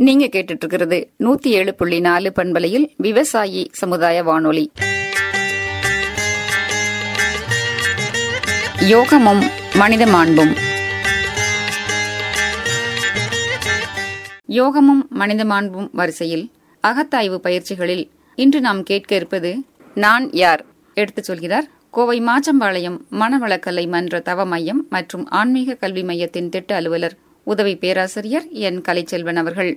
நீங்க கேட்டுட்டு இருக்கிறது நூத்தி ஏழு புள்ளி நாலு பண்பலையில் விவசாயி சமுதாய வானொலி யோகமும் மனித மாண்பும் யோகமும் மனித மாண்பும் வரிசையில் அகத்தாய்வு பயிற்சிகளில் இன்று நாம் கேட்க இருப்பது நான் யார் எடுத்துச் சொல்கிறார் கோவை மாச்சம்பாளையம் மனவளக்கலை மன்ற தவ மையம் மற்றும் ஆன்மீக கல்வி மையத்தின் திட்ட அலுவலர் உதவி பேராசிரியர் என் கலைச்செல்வன் அவர்கள்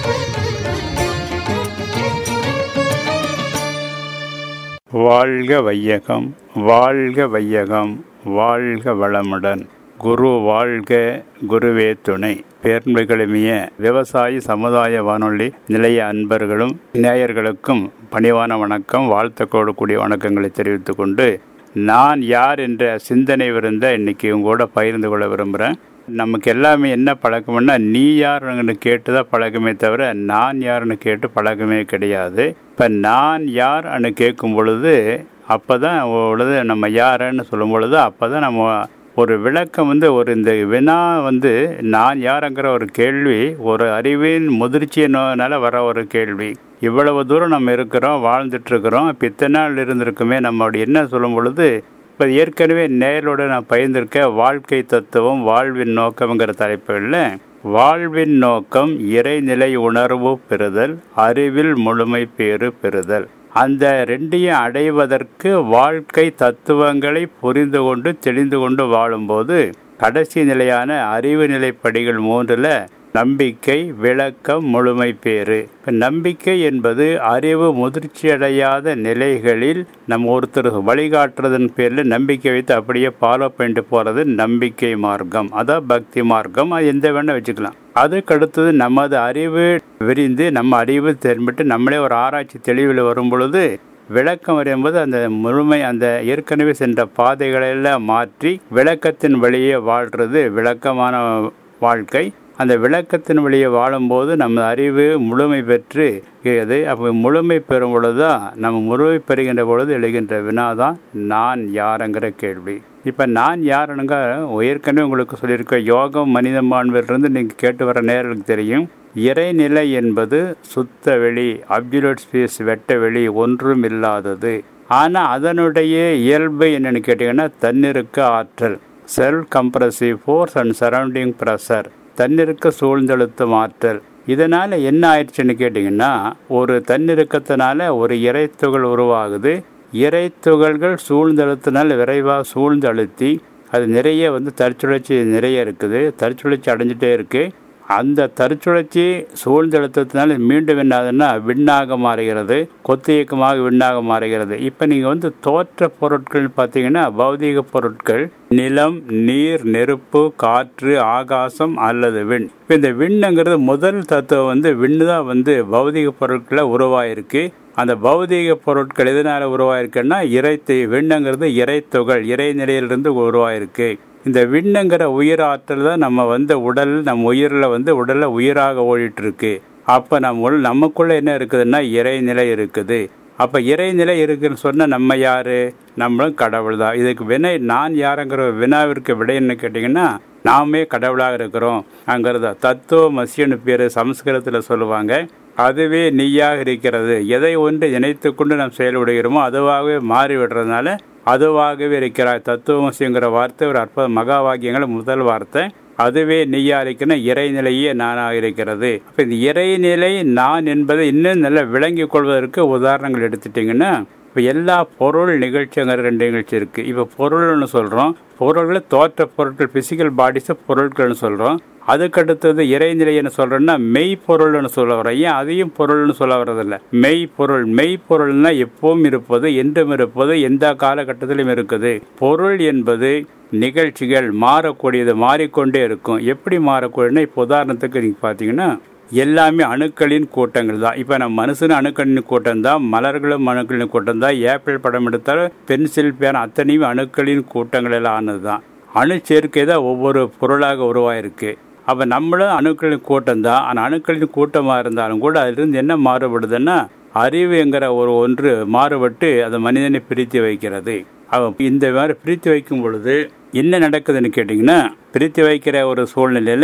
வாழ்க வையகம் வாழ்க வையகம் வாழ்க வளமுடன் குரு வாழ்க குருவே துணை பேர்மைகளுமிய விவசாய சமுதாய வானொலி நிலைய அன்பர்களும் நேயர்களுக்கும் பணிவான வணக்கம் வாழ்த்துக்கோடு கூடிய வணக்கங்களை தெரிவித்துக் கொண்டு நான் யார் என்ற சிந்தனை விருந்த இன்னைக்கு உங்களோட பகிர்ந்து கொள்ள விரும்புகிறேன் நமக்கு எல்லாமே என்ன பழக்கம்னா நீ யாருன்னு கேட்டு தான் பழக்கமே தவிர நான் யாருன்னு கேட்டு பழக்கமே கிடையாது இப்போ நான் யார்னு கேட்கும் பொழுது அப்போ தான் பொழுது நம்ம யாருன்னு சொல்லும் பொழுது அப்போ தான் நம்ம ஒரு விளக்கம் வந்து ஒரு இந்த வினா வந்து நான் யாருங்கிற ஒரு கேள்வி ஒரு அறிவின் முதிர்ச்சியினால வர ஒரு கேள்வி இவ்வளவு தூரம் நம்ம இருக்கிறோம் வாழ்ந்துட்டு இருக்கிறோம் இப்போ இத்தனை நாள் இருந்திருக்குமே நம்மளுடைய என்ன சொல்லும் பொழுது இப்போ ஏற்கனவே நேரோட நான் பயந்திருக்க வாழ்க்கை தத்துவம் வாழ்வின் நோக்கம்ங்கிற தலைப்புகளில் வாழ்வின் நோக்கம் இறைநிலை உணர்வு பெறுதல் அறிவில் முழுமை பேறு பெறுதல் அந்த ரெண்டையும் அடைவதற்கு வாழ்க்கை தத்துவங்களை புரிந்து கொண்டு தெளிந்து கொண்டு வாழும்போது கடைசி நிலையான அறிவு நிலைப்படிகள் மூன்றில் நம்பிக்கை விளக்கம் முழுமை பேறு இப்போ நம்பிக்கை என்பது அறிவு முதிர்ச்சியடையாத நிலைகளில் நம்ம ஒருத்தர் வழிகாட்டுறதன் பேரில் நம்பிக்கை வைத்து அப்படியே ஃபாலோ பண்ணிட்டு போகிறது நம்பிக்கை மார்க்கம் அதான் பக்தி மார்க்கம் அது எந்த வேணால் வச்சுக்கலாம் அதுக்கு அடுத்தது நமது அறிவு விரிந்து நம்ம அறிவு தெரிஞ்பிட்டு நம்மளே ஒரு ஆராய்ச்சி தெளிவில் வரும் பொழுது விளக்கம் வரையும்போது அந்த முழுமை அந்த ஏற்கனவே சென்ற பாதைகளெல்லாம் மாற்றி விளக்கத்தின் வழியே வாழ்கிறது விளக்கமான வாழ்க்கை அந்த விளக்கத்தின் வழியே வாழும்போது நம்ம அறிவு முழுமை பெற்று அது அப்போ முழுமை பெறும் பொழுது தான் நம்ம முழுமை பெறுகின்ற பொழுது எழுகின்ற வினா தான் நான் யாருங்கிற கேள்வி இப்போ நான் யாருனுங்க ஏற்கனவே உங்களுக்கு சொல்லியிருக்க யோகம் மனித மாண்பிலிருந்து நீங்கள் கேட்டு வர நேர்களுக்கு தெரியும் இறைநிலை என்பது சுத்த வெளி அப்ஜுலேட் ஸ்பேஸ் வெட்ட வெளி ஒன்றும் இல்லாதது ஆனால் அதனுடைய இயல்பு என்னென்னு கேட்டிங்கன்னா தன்னிருக்க ஆற்றல் self compressive force and surrounding pressure தன்னிருக்க சூழ்ந்தெழுத்தும் ஆற்றல் இதனால் என்ன ஆயிடுச்சுன்னு கேட்டிங்கன்னா ஒரு தன்னிருக்கத்தினால ஒரு இறைத்துகள் உருவாகுது இறைத்துகள்கள் சூழ்ந்தழுத்தினால் விரைவாக சூழ்ந்தழுத்தி அது நிறைய வந்து தற்சுழற்சி நிறைய இருக்குது தற்சுழற்சி அடைஞ்சிட்டே இருக்குது அந்த தற்சுழற்சி சூழ்ந்தழுத்தத்தினால மீண்டும் என்னாதுன்னா விண்ணாக மாறுகிறது கொத்து இயக்கமாக விண்ணாக மாறுகிறது இப்போ நீங்கள் வந்து தோற்ற பொருட்கள் பார்த்தீங்கன்னா பௌதீக பொருட்கள் நிலம் நீர் நெருப்பு காற்று ஆகாசம் அல்லது விண் இப்போ இந்த விண்ணுங்கிறது முதல் தத்துவம் வந்து விண்ணு தான் வந்து பௌதிக பொருட்களை உருவாயிருக்கு அந்த பௌதீக பொருட்கள் எதனால் உருவாயிருக்குன்னா இறைத்து விண்ணுங்கிறது இறைத்துகள் இறைநிலையிலிருந்து உருவாயிருக்கு இந்த விண்ணுங்கிற உயிர் ஆற்றல் தான் நம்ம வந்து உடல் நம்ம உயிரில் வந்து உடலில் உயிராக ஓடிட்டு இருக்கு அப்போ நம்ம நமக்குள்ள என்ன இருக்குதுன்னா இறைநிலை இருக்குது அப்போ இறைநிலை இருக்குன்னு சொன்னால் நம்ம யார் நம்மளும் கடவுள் தான் இதுக்கு வினை நான் யாருங்கிற வினாவிற்கு விடை என்ன கேட்டிங்கன்னா நாமே கடவுளாக இருக்கிறோம் அங்கிறத தத்துவ மசியன்னு பேர் சமஸ்கிருதத்தில் சொல்லுவாங்க அதுவே நீயாக இருக்கிறது எதை ஒன்று நினைத்து கொண்டு நாம் செயல்படுகிறோமோ அதுவாகவே மாறிவிடுறதுனால அதுவாகவே இருக்கிறாய் தத்துவமசிங்கிற வார்த்தை ஒரு அற்புத மகா வாக்கியங்கள் முதல் வார்த்தை அதுவே நீயா இருக்கிற இறைநிலையே நானாக இருக்கிறது அப்போ இந்த இறைநிலை நான் என்பதை இன்னும் நல்லா விளங்கி கொள்வதற்கு உதாரணங்கள் எடுத்துட்டிங்கன்னா இப்போ எல்லா பொருள் நிகழ்ச்சிங்கிற ரெண்டு நிகழ்ச்சி இருக்குது இப்போ பொருள்னு சொல்கிறோம் பொருள்களை தோற்ற பொருட்கள் ஃபிசிக்கல் பாடிஸை பொருட்கள்னு சொல்கிறோம் அதுக்கடுத்தது இறைநிலைன்னு சொல்கிறோன்னா மெய் பொருள்னு சொல்ல வரோம் ஏன் அதையும் பொருள்னு சொல்ல வர்றதில்ல மெய் பொருள் மெய் பொருள்னா எப்பவும் இருப்பது என்றும் இருப்பது எந்த காலகட்டத்திலும் இருக்குது பொருள் என்பது நிகழ்ச்சிகள் மாறக்கூடியது மாறிக்கொண்டே இருக்கும் எப்படி மாறக்கூடியதுன்னா இப்போ உதாரணத்துக்கு நீங்கள் பார்த்தீங்கன்னா எல்லாமே அணுக்களின் கூட்டங்கள் தான் இப்போ நம்ம மனுஷனும் அணுக்களின் கூட்டம் தான் மலர்களும் அணுக்களின் கூட்டம் தான் ஏப்பிள் படம் எடுத்தாலும் பென்சில் பேன் அத்தனையும் அணுக்களின் கூட்டங்கள் எல்லாம் ஆனது தான் அணு சேர்க்கை தான் ஒவ்வொரு பொருளாக உருவாயிருக்கு அப்போ நம்மளும் அணுக்களின் கூட்டம் தான் ஆனால் அணுக்களின் கூட்டமாக இருந்தாலும் கூட அதிலிருந்து என்ன மாறுபடுதுன்னா அறிவுங்கிற ஒரு ஒன்று மாறுபட்டு அது மனிதனை பிரித்து வைக்கிறது அவன் இந்த மாதிரி பிரித்து வைக்கும் பொழுது என்ன நடக்குதுன்னு கேட்டிங்கன்னா பிரித்து வைக்கிற ஒரு சூழ்நிலையில்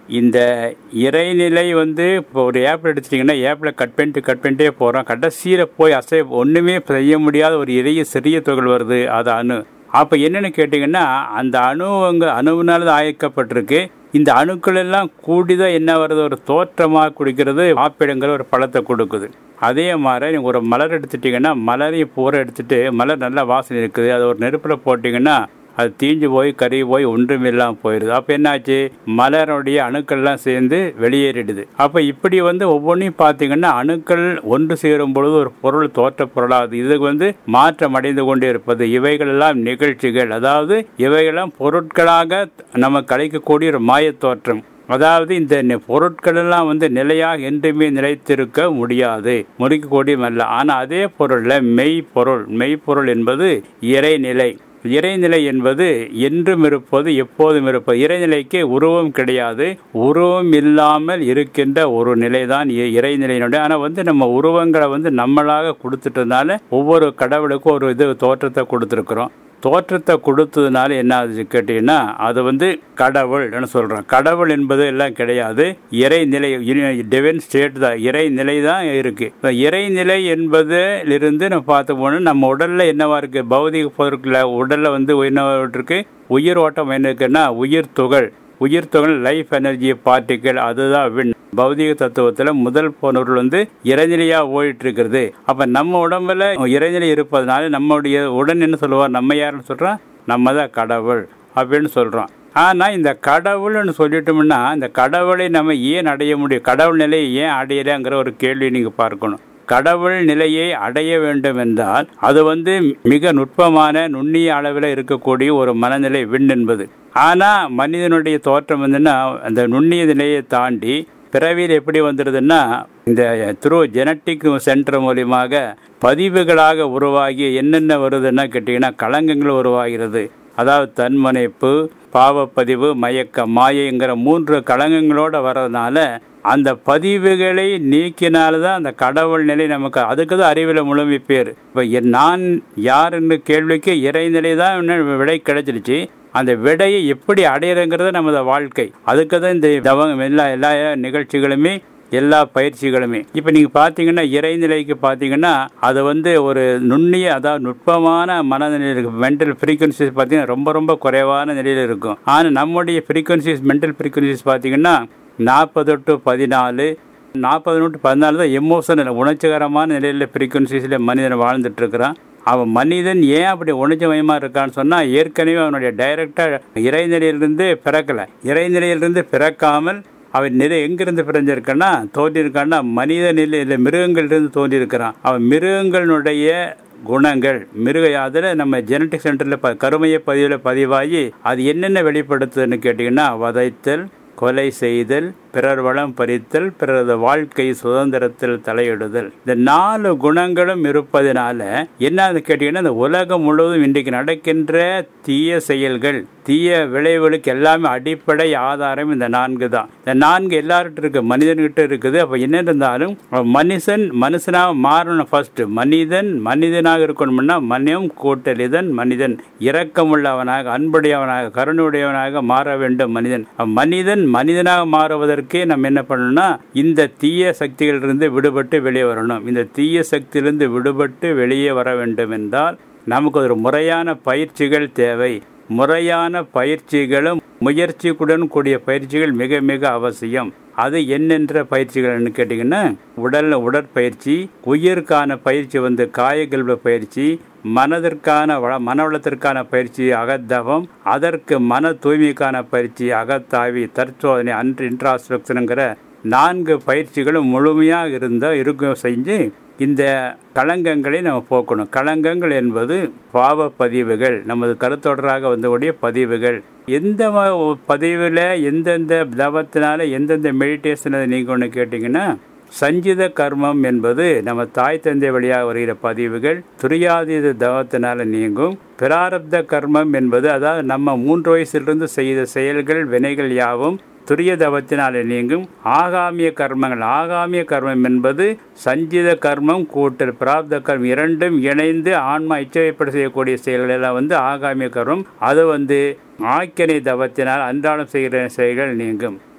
இந்த இறைநிலை வந்து இப்போ ஒரு ஏப்பிள் எடுத்துட்டிங்கன்னா ஏப்பிளை கட் பண்ணிட்டு கட் பண்ணிட்டே போகிறோம் கடைசியில் போய் அசை ஒன்றுமே செய்ய முடியாத ஒரு இறைய சிறிய துகள் வருது அது அணு அப்போ என்னென்னு கேட்டிங்கன்னா அந்த அணுவங்க அணுவினால தான் ஆயக்கப்பட்டிருக்கு இந்த அணுக்கள் எல்லாம் கூடிதான் என்ன வருது ஒரு தோற்றமாக குடிக்கிறது ஆப்பிடுங்கிற ஒரு பழத்தை கொடுக்குது அதே மாதிரி நீங்கள் ஒரு மலர் எடுத்துட்டிங்கன்னா மலரையும் பூரை எடுத்துட்டு மலர் நல்ல வாசனை இருக்குது அதை ஒரு நெருப்பில் போட்டிங்கன்னா அது தீஞ்சு போய் கறி போய் ஒன்றும் இல்லாமல் போயிடுது அப்போ என்னாச்சு மலருடைய அணுக்கள்லாம் சேர்ந்து வெளியேறிடுது அப்போ இப்படி வந்து ஒவ்வொன்றையும் பார்த்தீங்கன்னா அணுக்கள் ஒன்று சேரும் பொழுது ஒரு பொருள் தோற்ற பொருளாகுது இது வந்து மாற்றம் அடைந்து கொண்டே இருப்பது இவைகளெல்லாம் நிகழ்ச்சிகள் அதாவது இவைகளெல்லாம் பொருட்களாக நம்ம கலைக்கக்கூடிய ஒரு மாயத் தோற்றம் அதாவது இந்த பொருட்கள் எல்லாம் வந்து நிலையாக என்றுமே நிலைத்திருக்க முடியாது முறிக்கக்கூடியமல்ல ஆனால் அதே பொருளில் மெய்ப்பொருள் மெய்ப்பொருள் என்பது இறைநிலை இறைநிலை என்பது என்றும் இருப்பது எப்போதும் இருப்பது இறைநிலைக்கு உருவம் கிடையாது உருவம் இல்லாமல் இருக்கின்ற ஒரு நிலைதான் இறைநிலையினுடைய ஆனால் வந்து நம்ம உருவங்களை வந்து நம்மளாக கொடுத்துட்டதுனால ஒவ்வொரு கடவுளுக்கும் ஒரு இது தோற்றத்தை கொடுத்துருக்குறோம் தோற்றத்தை கொடுத்ததுனால என்ன ஆகுது கேட்டீங்கன்னா அது வந்து கடவுள் சொல்றோம் கடவுள் என்பது எல்லாம் கிடையாது இறைநிலை டிவைன் ஸ்டேட் தான் இறைநிலை தான் இருக்கு இறைநிலை என்பதிலிருந்து நம்ம பார்த்த போனா நம்ம உடல்ல என்னவா இருக்கு பௌதிக பொருட்கள உடல்ல வந்து என்னவா இருக்கு உயிர் ஓட்டம் என்ன இருக்குன்னா உயிர் துகள் உயிர் துகள் லைஃப் எனர்ஜி பார்ட்டிகள் அதுதான் விண் பௌதிக தத்துவத்தில் முதல் பொருள் வந்து இறைநிலையா ஓடிட்டு இருக்கிறது அப்ப நம்ம உடம்புல இறைநிலை இருப்பதனால நம்மளுடைய உடன் என்ன சொல்லுவார் நம்ம யாருன்னு சொல்றோம் நம்ம தான் கடவுள் அப்படின்னு சொல்றோம் ஆனா இந்த கடவுள்னு சொல்லிட்டோம்னா இந்த கடவுளை நம்ம ஏன் அடைய முடியும் கடவுள் நிலையை ஏன் அடையலைங்கிற ஒரு கேள்வி நீங்க பார்க்கணும் கடவுள் நிலையை அடைய வேண்டும் என்றால் அது வந்து மிக நுட்பமான நுண்ணிய அளவில் இருக்கக்கூடிய ஒரு மனநிலை விண் என்பது ஆனா மனிதனுடைய தோற்றம் வந்துன்னா அந்த நுண்ணிய நிலையை தாண்டி பிறவியில் எப்படி வந்துடுதுன்னா இந்த த்ரூ ஜெனட்டிக் சென்டர் மூலியமாக பதிவுகளாக உருவாகி என்னென்ன வருதுன்னா கேட்டிங்கன்னா களங்கங்கள் உருவாகிறது அதாவது தன்மனைப்பு பாவப்பதிவு மயக்க மாயங்கிற மூன்று களங்கங்களோட வர்றதுனால அந்த பதிவுகளை நீக்கினால்தான் அந்த கடவுள் நிலை நமக்கு அதுக்கு தான் அறிவில் முழுமை பேர் இப்போ நான் யாருன்னு கேள்விக்கு இறைநிலை தான் விடை கிடைச்சிருச்சு அந்த விடையை எப்படி அடையிறங்கிறது நமது வாழ்க்கை அதுக்கு தான் இந்த தவம் எல்லா எல்லா நிகழ்ச்சிகளுமே எல்லா பயிற்சிகளுமே இப்போ நீங்கள் பார்த்தீங்கன்னா இறைநிலைக்கு பார்த்தீங்கன்னா அது வந்து ஒரு நுண்ணிய அதாவது நுட்பமான மனநிலை இருக்கு மென்டல் ஃப்ரீக்வன்சிஸ் பார்த்தீங்கன்னா ரொம்ப ரொம்ப குறைவான நிலையில் இருக்கும் ஆனால் நம்முடைய ஃப்ரீக்வன்சிஸ் மென்டல் ஃப்ரீக்வன்சிஸ் பார்த்தீங்கன்னா நாற்பது டு பதினாலு நாற்பது டு பதினாலு தான் எமோஷனல் உணர்ச்சிகரமான நிலையில் ஃப்ரீக்வன்சிஸில் மனிதன் வாழ்ந்துட்டு இருக்கிறான் அவன் மனிதன் ஏன் அப்படி உணர்ச்சிமயமாக இருக்கான்னு சொன்னால் ஏற்கனவே அவனுடைய டைரக்டாக இறைநிலையிலிருந்து பிறக்கலை இறைநிலையிலிருந்து பிறக்காமல் அவன் நிலை எங்கிருந்து பிறந்திருக்கான்னா தோன்றியிருக்கான்னா மனித நிலையில் மிருகங்களிலிருந்து தோன்றியிருக்கிறான் அவன் மிருகங்களுடைய குணங்கள் மிருக அதில் நம்ம ஜெனட்டிக் சென்டரில் ப கருமைய பதிவில் பதிவாகி அது என்னென்ன வெளிப்படுத்துதுன்னு கேட்டிங்கன்னா வதைத்தல் கொலை செய்தல் பிறர் வளம் பறித்தல் பிறரது வாழ்க்கை சுதந்திரத்தில் தலையிடுதல் இந்த நாலு குணங்களும் இருப்பதனால என்ன கேட்டீங்கன்னா இந்த உலகம் முழுவதும் இன்றைக்கு நடக்கின்ற தீய செயல்கள் தீய விளைவுகளுக்கு எல்லாமே அடிப்படை ஆதாரம் இந்த நான்கு தான் இந்த நான்கு எல்லார்கிட்ட இருக்கு மனிதன்கிட்ட இருக்குது அப்ப என்ன இருந்தாலும் மனுஷன் மனுஷனாக மாறணும் ஃபர்ஸ்ட் மனிதன் மனிதனாக இருக்கணும்னா மனிதம் கூட்டலிதன் மனிதன் இரக்கமுள்ளவனாக அன்புடையவனாக கருணையுடையவனாக மாற வேண்டும் மனிதன் மனிதன் மனிதனாக மாறுவதற்கு அதற்கே நம்ம என்ன பண்ணணும்னா இந்த தீய சக்திகளிலிருந்து விடுபட்டு வெளியே வரணும் இந்த தீய சக்தியிலிருந்து விடுபட்டு வெளியே வர வேண்டும் என்றால் நமக்கு ஒரு முறையான பயிற்சிகள் தேவை முறையான பயிற்சிகளும் முயற்சிக்குடன் கூடிய பயிற்சிகள் மிக மிக அவசியம் அது என்னென்ற பயிற்சிகள்னு கேட்டிங்கன்னா உடல் உடற்பயிற்சி உயிருக்கான பயிற்சி வந்து காயகல்வ பயிற்சி மனதிற்கான வள மனவளத்திற்கான பயிற்சி அகத்தவம் அதற்கு மன தூய்மைக்கான பயிற்சி அகத்தாவி தற்சோதனை அன்று இன்ட்ராஸ்ட்ரக்ஷனுங்கிற நான்கு பயிற்சிகளும் முழுமையாக இருந்தால் இருக்க செஞ்சு இந்த களங்கங்களை நம்ம போக்கணும் களங்கங்கள் என்பது பாவ பதிவுகள் நமது கருத்தொடராக வந்தக்கூடிய பதிவுகள் எந்த பதிவில் எந்தெந்த தவத்தினால எந்தெந்த மெடிடேஷனை நீங்கள் ஒன்று கேட்டிங்கன்னா சஞ்சித கர்மம் என்பது நம்ம தாய் தந்தை வழியாக வருகிற பதிவுகள் துரியாதீத தவத்தினால நீங்கும் பிராரப்த கர்மம் என்பது அதாவது நம்ம மூன்று வயசிலிருந்து செய்த செயல்கள் வினைகள் யாவும் துரிய தவத்தினாலே நீங்கும் ஆகாமிய கர்மங்கள் ஆகாமிய கர்மம் என்பது சஞ்சித கர்மம் கூட்டல் பிராப்த கர்மம் இரண்டும் இணைந்து ஆன்மா இச்சைப்பட செய்யக்கூடிய செயல்கள் எல்லாம் வந்து ஆகாமிய கர்மம் அது வந்து ஆக்கினை தவத்தினால் அன்றாடம் செய்கிற செயல்கள் நீங்கும்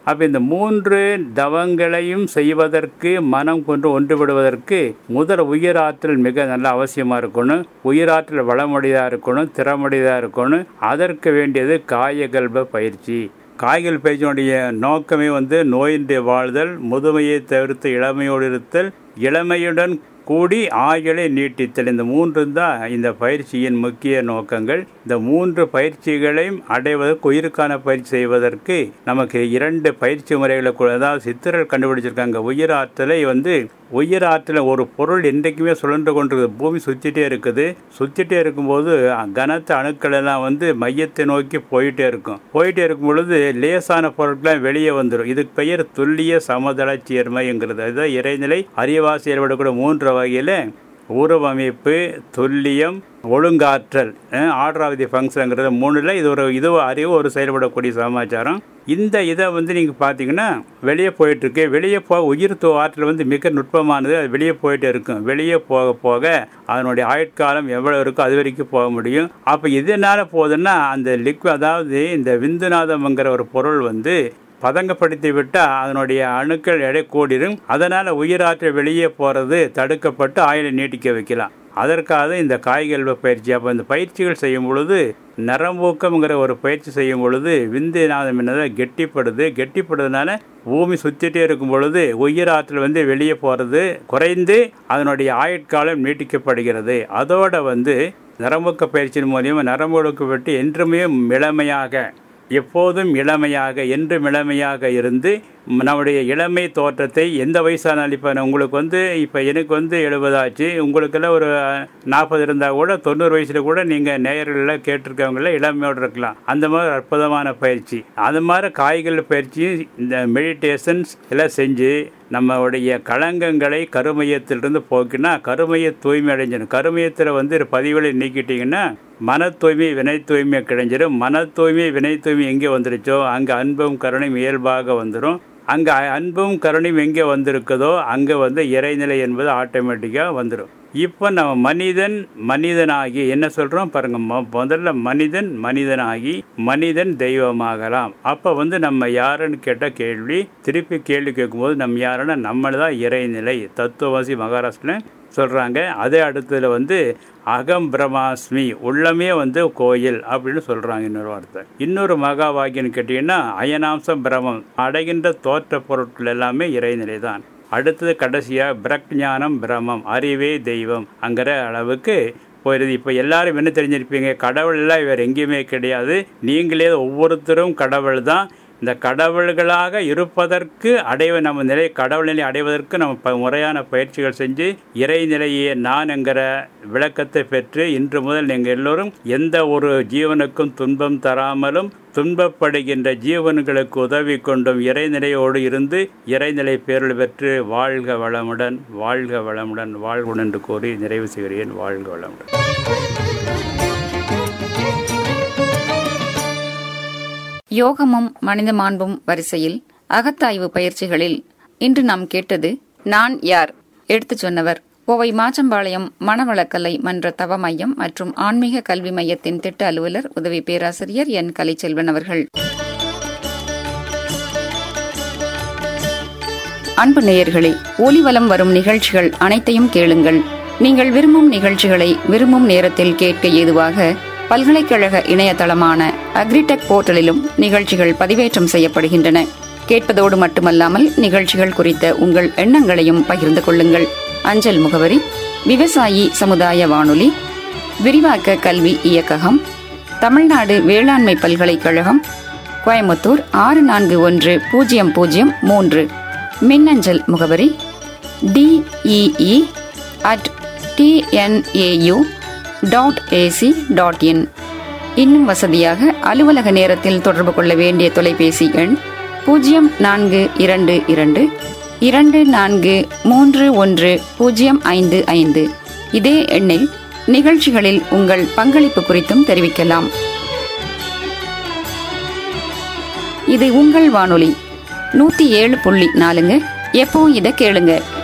அப்ப இந்த மூன்று தவங்களையும் செய்வதற்கு மனம் கொண்டு ஒன்றுபடுவதற்கு முதல் உயிராற்றல் மிக நல்ல அவசியமா இருக்கணும் உயிராற்றல் வளமுடையதா இருக்கணும் திறமுடையதா இருக்கணும் அதற்கு வேண்டியது காயகல்ப பயிற்சி காய்கள் பயிற்சியினுடைய நோக்கமே வந்து நோயின்றி வாழ்தல் முதுமையை தவிர்த்து இளமையோடு இருத்தல் இளமையுடன் கூடி ஆயுளை நீட்டித்தல் இந்த மூன்று தான் இந்த பயிற்சியின் முக்கிய நோக்கங்கள் இந்த மூன்று பயிற்சிகளையும் அடைவதற்கு உயிருக்கான பயிற்சி செய்வதற்கு நமக்கு இரண்டு பயிற்சி முறைகளை கூட அதாவது சித்தர்கள் கண்டுபிடிச்சிருக்காங்க உயிராற்றலை வந்து உயிராற்றல ஒரு பொருள் என்றைக்குமே சுழன்று கொண்டிருக்குது பூமி சுற்றிட்டே இருக்குது சுற்றிட்டே இருக்கும்போது கனத்த அணுக்கள் எல்லாம் வந்து மையத்தை நோக்கி போயிட்டே இருக்கும் போயிட்டே இருக்கும் பொழுது லேசான பொருட்கள்லாம் வெளியே வந்துடும் இதுக்கு பெயர் துல்லிய சமதள சேர்மைங்கிறது அதுதான் இறைநிலை அறிவா செயல்படக்கூடிய மூன்று வகையில் உருவமைப்பு துல்லியம் ஒழுங்காற்றல் ஆர்டர் ஆஃப் தி ஃபங்க்ஷனுங்கிறது மூணுல இது ஒரு இது அறிவு ஒரு செயல்படக்கூடிய சமாச்சாரம் இந்த இதை வந்து நீங்கள் பார்த்தீங்கன்னா வெளியே போயிட்டுருக்கு வெளியே போக உயிர் ஆற்றல் வந்து மிக நுட்பமானது அது வெளியே போயிட்டு இருக்கும் வெளியே போக போக அதனுடைய ஆயுட்காலம் எவ்வளோ இருக்கோ அது வரைக்கும் போக முடியும் அப்போ இதனால் போகுதுன்னா அந்த லிக்வி அதாவது இந்த விந்துநாதம்ங்கிற ஒரு பொருள் வந்து பதங்கப்படுத்தி விட்டால் அதனுடைய அணுக்கள் எடை கூடிடும் அதனால் உயிராற்றல் வெளியே போகிறது தடுக்கப்பட்டு ஆயுளை நீட்டிக்க வைக்கலாம் அதற்காக இந்த காய்கல்வ பயிற்சி அப்போ இந்த பயிற்சிகள் செய்யும் பொழுது நரம்பூக்கம்ங்கிற ஒரு பயிற்சி செய்யும் பொழுது விந்துநாதம் என்னதை கெட்டிப்படுது கெட்டிப்படுறதுனால பூமி சுற்றிட்டே இருக்கும் பொழுது உயிராற்றல் வந்து வெளியே போகிறது குறைந்து அதனுடைய ஆயுட்காலம் நீட்டிக்கப்படுகிறது அதோட வந்து நரம்பூக்க பயிற்சியின் மூலியமாக நரம்புகளுக்கு விட்டு என்றுமே இளமையாக எப்போதும் இளமையாக என்றும் இளமையாக இருந்து நம்முடைய இளமை தோற்றத்தை எந்த வயசானாலும் இப்போ உங்களுக்கு வந்து இப்போ எனக்கு வந்து எழுபதாச்சு உங்களுக்கெல்லாம் ஒரு நாற்பது இருந்தால் கூட தொண்ணூறு வயசில் கூட நீங்கள் நேயர்களில் கேட்டிருக்கவங்கள இளமையோடு இருக்கலாம் அந்த மாதிரி அற்புதமான பயிற்சி அது மாதிரி காய்கள் பயிற்சி இந்த மெடிடேஷன்ஸ் எல்லாம் செஞ்சு நம்மளுடைய களங்கங்களை கருமையத்திலிருந்து போக்கினா கருமைய தூய்மை அடைஞ்சிடும் கருமையத்தில் வந்து பதிவுகளை நீக்கிட்டீங்கன்னா மன தூய்மை வினை தூய்மை கிடைஞ்சிடும் மன தூய்மை வினை தூய்மை எங்கே வந்துருச்சோ அங்கே அன்பும் கருணையும் இயல்பாக வந்துடும் அங்கே அன்பும் கருணையும் எங்கே வந்திருக்குதோ அங்கே வந்து இறைநிலை என்பது ஆட்டோமேட்டிக்காக வந்துடும் இப்போ நம்ம மனிதன் மனிதனாகி என்ன சொல்கிறோம் பாருங்க முதல்ல மனிதன் மனிதனாகி மனிதன் தெய்வமாகலாம் அப்போ வந்து நம்ம யாருன்னு கேட்ட கேள்வி திருப்பி கேள்வி கேட்கும்போது நம்ம யாருன்னா நம்மள தான் இறைநிலை தத்துவவாசி மகாராஷ்டிரன் சொல்கிறாங்க அதே அடுத்ததில் வந்து அகம் பிரமாஸ்மி உள்ளமே வந்து கோயில் அப்படின்னு சொல்கிறாங்க இன்னொரு வார்த்தை இன்னொரு மகா வாக்கியன்னு கேட்டிங்கன்னா அயனாம்சம் பிரமம் அடைகின்ற தோற்ற பொருட்கள் எல்லாமே இறைநிலை தான் அடுத்தது கடைசியாக பிரக்ஞானம் பிரமம் அறிவே தெய்வம் அங்கிற அளவுக்கு போயிடுது இப்போ எல்லாரும் என்ன தெரிஞ்சிருப்பீங்க கடவுள் எல்லாம் வேறு எங்கேயுமே கிடையாது நீங்களே ஒவ்வொருத்தரும் கடவுள் தான் இந்த கடவுள்களாக இருப்பதற்கு அடைவ நம்ம நிலை கடவுள் நிலை அடைவதற்கு நம்ம ப முறையான பயிற்சிகள் செஞ்சு இறைநிலையே நான் என்கிற விளக்கத்தை பெற்று இன்று முதல் நீங்கள் எல்லோரும் எந்த ஒரு ஜீவனுக்கும் துன்பம் தராமலும் துன்பப்படுகின்ற ஜீவன்களுக்கு உதவி கொண்டும் இறைநிலையோடு இருந்து இறைநிலை பேரல் பெற்று வாழ்க வளமுடன் வாழ்க வளமுடன் வாழ்வுடன் என்று கூறி நிறைவு செய்கிறேன் வாழ்க வளமுடன் யோகமும் மனித மாண்பும் வரிசையில் அகத்தாய்வு பயிற்சிகளில் இன்று நாம் கேட்டது நான் யார் எடுத்துச் சொன்னவர் கோவை மாச்சம்பாளையம் மணவளக்கலை மன்ற தவ மையம் மற்றும் ஆன்மீக கல்வி மையத்தின் திட்ட அலுவலர் உதவி பேராசிரியர் என் கலைச்செல்வன் அவர்கள் அன்பு நேயர்களே ஒலிவலம் வரும் நிகழ்ச்சிகள் அனைத்தையும் கேளுங்கள் நீங்கள் விரும்பும் நிகழ்ச்சிகளை விரும்பும் நேரத்தில் கேட்க ஏதுவாக பல்கலைக்கழக இணையதளமான அக்ரிடெக் போர்ட்டலிலும் நிகழ்ச்சிகள் பதிவேற்றம் செய்யப்படுகின்றன கேட்பதோடு மட்டுமல்லாமல் நிகழ்ச்சிகள் குறித்த உங்கள் எண்ணங்களையும் பகிர்ந்து கொள்ளுங்கள் அஞ்சல் முகவரி விவசாயி சமுதாய வானொலி விரிவாக்க கல்வி இயக்ககம் தமிழ்நாடு வேளாண்மை பல்கலைக்கழகம் கோயம்புத்தூர் ஆறு நான்கு ஒன்று பூஜ்ஜியம் பூஜ்ஜியம் மூன்று மின்னஞ்சல் முகவரி T E E at TNAU dot AC dot in இன்னும் வசதியாக அலுவலக நேரத்தில் தொடர்பு கொள்ள வேண்டிய தொலைபேசி எண் பூஜ்ஜியம் நான்கு இரண்டு இரண்டு இரண்டு நான்கு மூன்று ஒன்று பூஜ்ஜியம் ஐந்து ஐந்து இதே எண்ணில் நிகழ்ச்சிகளில் உங்கள் பங்களிப்பு குறித்தும் தெரிவிக்கலாம் இது உங்கள் வானொலி நூத்தி ஏழு புள்ளி நாலுங்க எப்பவும் இதை கேளுங்க